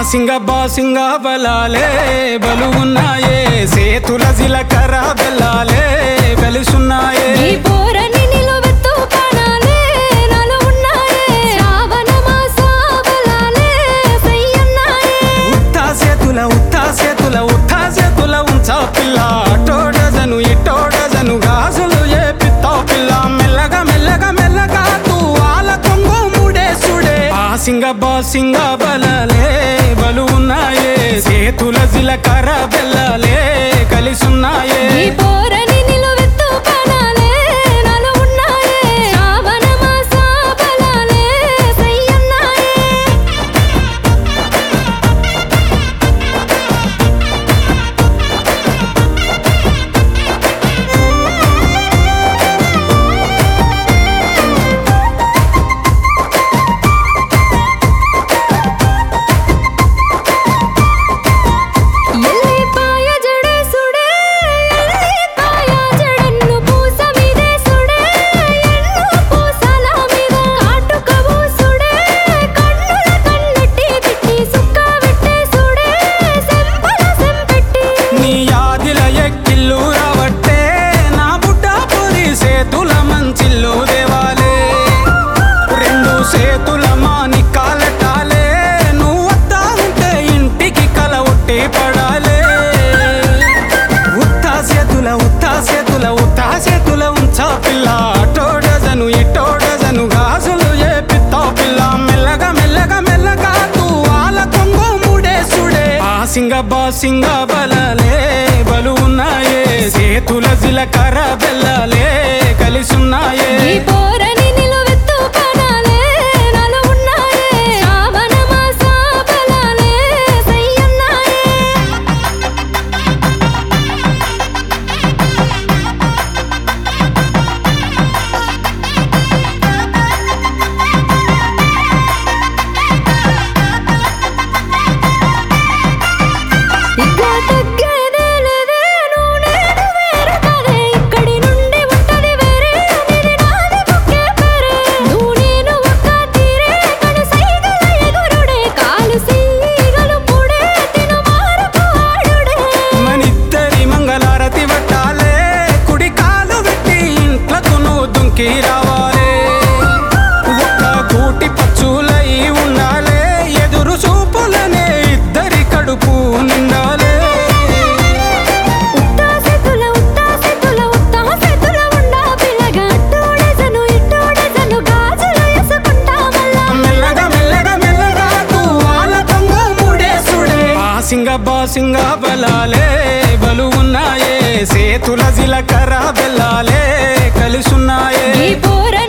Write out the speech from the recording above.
సింగ బాసింగ బలాలే బలు ఉన్నాయే సేతుల జిలకర బెల్లాలే వెలుసున్నాయే ఈ పోరని నిలువెత్తు ప్రాణాలే నాలో ఉన్నాయే శ్రావణ మాస బలాలే సయ్యన్నాయే ఉత్తా సేతుల ఉత్తా సేతుల ఉత్తా సేతుల ఉంచా పిల్ల అటోడజను ఇటోడజను గాజులు ఏ పిత్తా పిల్ల మెల్లగా మెల్లగా మెల్లగా తూ ఆల కొంగు ముడేసుడే ఆ సింగ బాసింగ బలాలే బలు ఉన్నాయే సేతుల జిలకర బెల్లాలే కలిసున్నాయే ఈ పోరని నిలువెత్తు ప్రాణాలే నాలో ఉన్నాయే శ్రావణ మాస బలాలే సయ్యన్నాయే ఎల్లిపాయ జడేసుడే ఎల్లిపాయ జడన్ను పూస మీదేసుడే ఎన్ను పూసల మీద కాటుక పూసుడే కన్నుల కన్నెట్టి తిట్టి సుక్క పెట్టేసుడే సెంపల సెంపెట్టి నీ యాదిల ఎక్కిల్లు రావట్టే నా బుడ్డ పొరి సేతుల మంచిల్లు దేవాలే రెండు సేతుల మాని కాలటాలే నువ్వు వద్దా ఉంటే ఇంటికి కల ఒట్టి పడాలే ఉత్తా సేతుల ఉత్తా సేతుల ఉత్తా సేతుల ఉంచా పిల్ల అటోడజను ఇటోడజను గాజులు ఏ పిత్తా పిల్ల మెల్లగా మెల్లగా మెల్లగా తూ ఆల కొంగు ముడేసుడే ఆ సింగ బాసింగ బలలే బలు ఉన్నాయే సేతుల జిలకర బెల్లలే కలిసున్నాయే ఈ పోరని నిలువెత్తు ప్రాణాలే నాలో ఉన్నాయే శ్రావణ మాస బలాలే సయ్యన్నాయే ఇక తగ్గేదే లేదే నువ్వు నేను వేరు కాదే ఇక్కడి నుండి ఉంటది వేరే నీది నాది ఒకే పేరే నువ్వు నేను ఒక్క తీరే కను సైగల ఎగురుడే కాలు సీగలు పుడే తిను మారపు ఆడుడే మనిద్దరి మంగళారతి పట్టాలే కుడి కాలు పెట్టి ఇంట్లకు నువ్వు దుంకి రావాలే ఒక్క కూటి పచ్చులై ఉండాలే ఎదురు చూపులనే ఇద్దరి కడుపు నిండాలే ఉత్తా సెతుల ఉత్తా సెతుల ఉత్తా సెతుల ఉండా పిల్లగా అట్టోడెజను ఇట్టోడెజను గాజులు వేసుకుంటా మళ్ళా మెల్లగా మెల్లగా మెల్లగా తూవాల కొంగ ముడేసుడే బాసింగ బాసింగ బలాలే బలు ఉన్నాయే సేతుల జిలకర బెల్లాలే కలిసున్నాయే ఈ పోరని